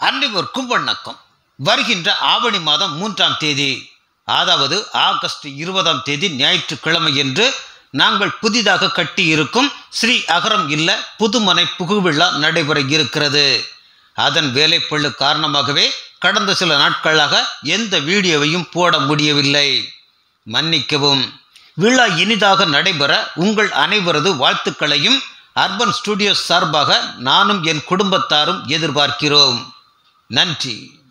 அனைவருக்கும் வணக்கம் வருகின்ற ஆவணி மாதம் மூன்றாம் தேதி அதாவது ஆகஸ்ட் இருபதாம் தேதி ஞாயிற்றுக்கிழமை என்று நாங்கள் புதிதாக கட்டியிருக்கும் ஸ்ரீ அகரம் இல்ல புதுமனை புகுவிழா நடைபெற இருக்கிறது அதன் வேலைப்பள்ளு காரணமாகவே கடந்த சில நாட்களாக எந்த வீடியோவையும் போட முடியவில்லை மன்னிக்கவும் விழா இனிதாக நடைபெற உங்கள் அனைவரது வாழ்த்துக்களையும் அர்பன் ஸ்டுடியோஸ் சார்பாக நானும் என் குடும்பத்தாரும் எதிர்பார்க்கிறோம் நன்றி